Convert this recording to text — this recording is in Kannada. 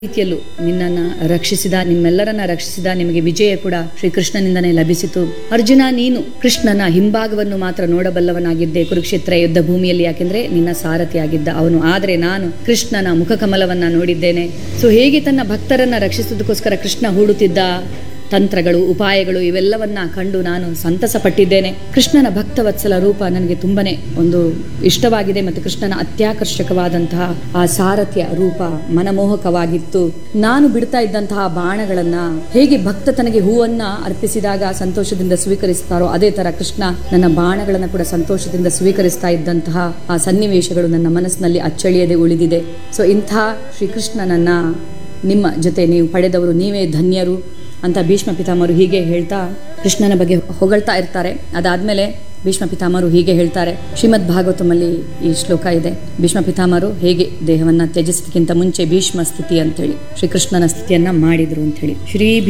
ರೀತಿಯಲ್ಲೂ ನಿನ್ನನ್ನು ರಕ್ಷಿಸಿದ ನಿಮ್ಮೆಲ್ಲರನ್ನ ರಕ್ಷಿಸಿದ ನಿಮಗೆ ವಿಜಯ ಕೂಡ ಶ್ರೀಕೃಷ್ಣನಿಂದನೇ ಲಭಿಸಿತು ಅರ್ಜುನ ನೀನು ಕೃಷ್ಣನ ಹಿಂಭಾಗವನ್ನು ಮಾತ್ರ ನೋಡಬಲ್ಲವನಾಗಿದ್ದೆ ಕುರುಕ್ಷೇತ್ರ ಯುದ್ಧ ಭೂಮಿಯಲ್ಲಿ ಯಾಕೆಂದ್ರೆ ನಿನ್ನ ಸಾರಥಿಯಾಗಿದ್ದ ಅವನು ಆದರೆ ನಾನು ಕೃಷ್ಣನ ಮುಖಕಮಲವನ್ನ ನೋಡಿದ್ದೇನೆ ಸೊ ಹೇಗೆ ತನ್ನ ಭಕ್ತರನ್ನ ರಕ್ಷಿಸುವುದಕ್ಕೋಸ್ಕರ ಕೃಷ್ಣ ಹೂಡುತ್ತಿದ್ದ ತಂತ್ರಗಳು ಉಪಾಯಗಳು ಇವೆಲ್ಲವನ್ನ ಕಂಡು ನಾನು ಸಂತಸ ಪಟ್ಟಿದ್ದೇನೆ ಕೃಷ್ಣನ ಭಕ್ತವತ್ಸಲ ರೂಪ ನನಗೆ ತುಂಬನೇ ಒಂದು ಇಷ್ಟವಾಗಿದೆ ಮತ್ತು ಕೃಷ್ಣನ ಅತ್ಯಾಕರ್ಷಕವಾದಂತಹ ಆ ಸಾರಥ್ಯ ರೂಪ ಮನಮೋಹಕವಾಗಿತ್ತು ನಾನು ಬಿಡ್ತಾ ಇದ್ದಂತಹ ಬಾಣಗಳನ್ನ ಹೇಗೆ ಭಕ್ತ ತನಗೆ ಹೂವನ್ನ ಅರ್ಪಿಸಿದಾಗ ಸಂತೋಷದಿಂದ ಸ್ವೀಕರಿಸ್ತಾರೋ ಅದೇ ತರ ಕೃಷ್ಣ ನನ್ನ ಬಾಣಗಳನ್ನ ಕೂಡ ಸಂತೋಷದಿಂದ ಸ್ವೀಕರಿಸ್ತಾ ಇದ್ದಂತಹ ಆ ಸನ್ನಿವೇಶಗಳು ನನ್ನ ಮನಸ್ಸಿನಲ್ಲಿ ಅಚ್ಚಳಿಯದೆ ಉಳಿದಿದೆ ಸೊ ಇಂಥ ಶ್ರೀಕೃಷ್ಣನನ್ನ ನಿಮ್ಮ ಜೊತೆ ನೀವು ಪಡೆದವರು ನೀವೇ ಧನ್ಯರು ಅಂತ ಭೀಷ್ಮ ಪಿತಾಮರು ಹೀಗೆ ಹೇಳ್ತಾ ಕೃಷ್ಣನ ಬಗ್ಗೆ ಹೊಗಳ್ತಾ ಇರ್ತಾರೆ ಅದಾದ್ಮೇಲೆ ಭೀಷ್ಮ ಪಿತಾಮರು ಹೀಗೆ ಹೇಳ್ತಾರೆ ಶ್ರೀಮದ್ ಭಾಗವತಮಲ್ಲಿ ಈ ಶ್ಲೋಕ ಇದೆ ಭೀಷ್ಮ ಪಿತಾಮರು ಹೇಗೆ ದೇಹವನ್ನ ತ್ಯಜಿಸೋದಕ್ಕಿಂತ ಮುಂಚೆ ಭೀಷ್ಮ ಸ್ಥಿತಿ ಅಂತೇಳಿ ಶ್ರೀಕೃಷ್ಣನ ಸ್ಥಿತಿಯನ್ನ ಮಾಡಿದ್ರು ಅಂತೇಳಿ ಶ್ರೀ